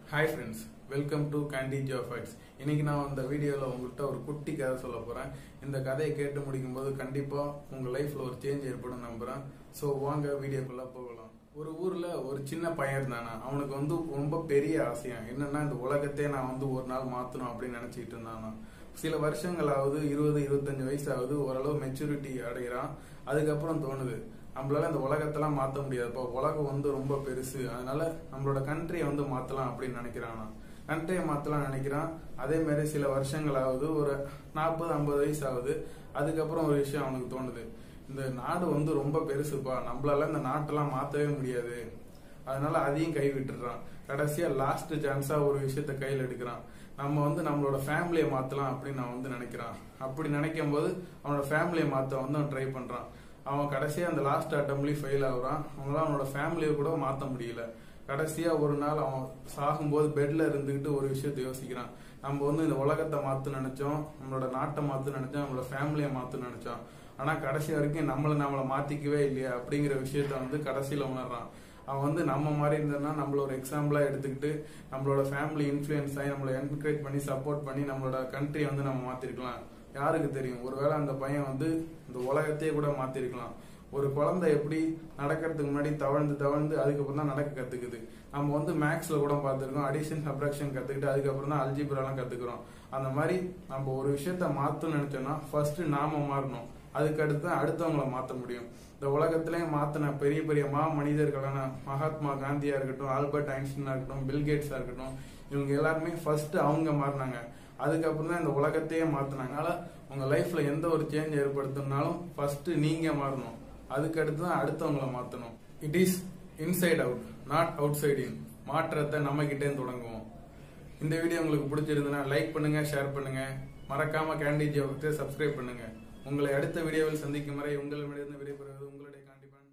hi friends welcome to candy Jo fights இன்னைக்கு நான் இந்த வீடியோவில் உங்கள்கிட்ட ஒரு குட்டி கதை சொல்ல போகிறேன் இந்த கதையை கேட்டு முடிக்கும் போது கண்டிப்பாக உங்கள் லைஃப்பில் ஒரு சேஞ்ச் ஏற்படும் நம்புகிறேன் ஸோ வாங்க வீடியோக்குள்ளே போகலாம் ஒரு ஊரில் ஒரு சின்ன பையன் இருந்தானா அவனுக்கு வந்து ரொம்ப பெரிய ஆசையா என்னன்னா இந்த உலகத்தையே நான் வந்து ஒரு நாள் மாற்றணும் அப்படின்னு நினச்சிக்கிட்டு இருந்தானா சில வருஷங்களாவது இருபது இருபத்தஞ்சு வயசாவது ஓரளவு மெச்சூரிட்டி அடைகிறான் அதுக்கப்புறம் தோணுது நம்மளால இந்த உலகத்தெல்லாம் மாற்ற முடியாது இப்போ உலகம் வந்து ரொம்ப பெருசு அதனால நம்மளோட கண்ட்ரியை வந்து மாற்றலாம் அப்படின்னு நினைக்கிறான் கண்ட்ரியை மாற்றலாம் நினைக்கிறான் அதே மாதிரி சில வருஷங்களாவது ஒரு நாற்பது ஐம்பது வயசு ஆகுது அதுக்கப்புறம் ஒரு விஷயம் அவனுக்கு தோணுது இந்த நாடு வந்து ரொம்ப பெருசுப்பா நம்மளால இந்த நாட்டெல்லாம் மாற்றவே முடியாது அதனால அதையும் கை விட்டுறான் கடைசியா லாஸ்ட் சான்ஸா ஒரு விஷயத்த கையில் எடுக்கிறான் நம்ம வந்து நம்மளோட ஃபேமிலியை மாத்தலாம் அப்படின்னு நான் வந்து நினைக்கிறான் அப்படி நினைக்கும் போது அவனோட ஃபேமிலியை மாத்த வந்து அவன் ட்ரை பண்றான் அவன் கடைசியா அந்த லாஸ்ட் அட்டம்ப்லயும் ஃபெயில் ஆகுறான் அவங்களால அவனோட ஃபேமிலியை கூட மாத்த முடியல கடைசியா ஒரு நாள் அவன் சாகும்போது பெட்ல இருந்துகிட்டு ஒரு விஷயத்த யோசிக்கிறான் நம்ம வந்து இந்த உலகத்தை மாத்த நினைச்சோம் நம்மளோட நாட்டை மாத்த நினைச்சோம் நம்மளோட ஃபேமிலியை மாத்த நினைச்சோம் ஆனா கடைசி வரைக்கும் நம்மள நம்மள மாத்திக்கவே இல்லையா அப்படிங்கிற விஷயத்த வந்து கடைசியில உணர்றான் அவன் வந்து நம்ம மாதிரி இருந்தோம்னா நம்மள ஒரு எக்ஸாம்பிளா எடுத்துக்கிட்டு நம்மளோட ஃபேமிலி இன்ஃபுளுன்ஸ் ஆகி நம்மளை என்கரேஜ் பண்ணி சப்போர்ட் பண்ணி நம்மளோட கண்ட்ரியை வந்து நம்ம மாத்திருக்கலாம் யாருக்கு தெரியும் ஒருவேளை அந்த பையன் வந்து இந்த உலகத்தையே கூட மாத்திருக்கலாம் ஒரு குழந்தை எப்படி நடக்கிறதுக்கு முன்னாடி தவழ்ந்து தவழ்ந்து அதுக்கப்புறம் தான் நடக்க கத்துக்குது நம்ம வந்து மேக்ஸ்ல கூட பார்த்துருக்கோம் அடிஷன் சப்ராக்ஷன் கத்துக்கிட்டு அதுக்கப்புறம் தான் அல்ஜிபிராலாம் கத்துக்கிறோம் அந்த மாதிரி நம்ம ஒரு விஷயத்த மாத்தணும்னு நினைச்சோம்னா ஃபர்ஸ்ட் நாம மாறணும் அதுக்கு அடுத்து அடுத்தவங்கள மாத்த முடியும் இந்த உலகத்திலே மாத்தின பெரிய பெரிய மா மனிதர்களான மகாத்மா காந்தியா இருக்கட்டும் ஆல்பர்ட் ஐன்ஸ்டீனா இருக்கட்டும் பில்கேட்ஸா இருக்கட்டும் இவங்க எல்லாருமே ஃபர்ஸ்ட் அவங்க மாறினாங்க அதுக்கப்புறம் தான் இந்த உலகத்தையே மாத்தினாங்க அதனால உங்க லைஃப்ல எந்த ஒரு சேஞ்ச் ஏற்படுத்தணும்னாலும் ஃபர்ஸ்ட் நீங்க மாறணும் அதுக்கு அடுத்து தான் அடுத்தவங்கள மாத்தணும் it is inside out not outside in மாற்றத்தை நம்ம கிட்டே தொடங்குவோம் இந்த வீடியோ உங்களுக்கு பிடிச்சிருந்ததுன்னா லைக் பண்ணுங்க ஷேர் பண்ணுங்க மறக்காம கேண்டி ஜோக்கு சப்ஸ்கிரைப் பண்ணுங்க உங்களை அடுத்த வீடியோவில் சந்திக்கும் வரை உங்களிடமிருந்து விடைபெறுவது உங்களுடைய காண்டிப்பான்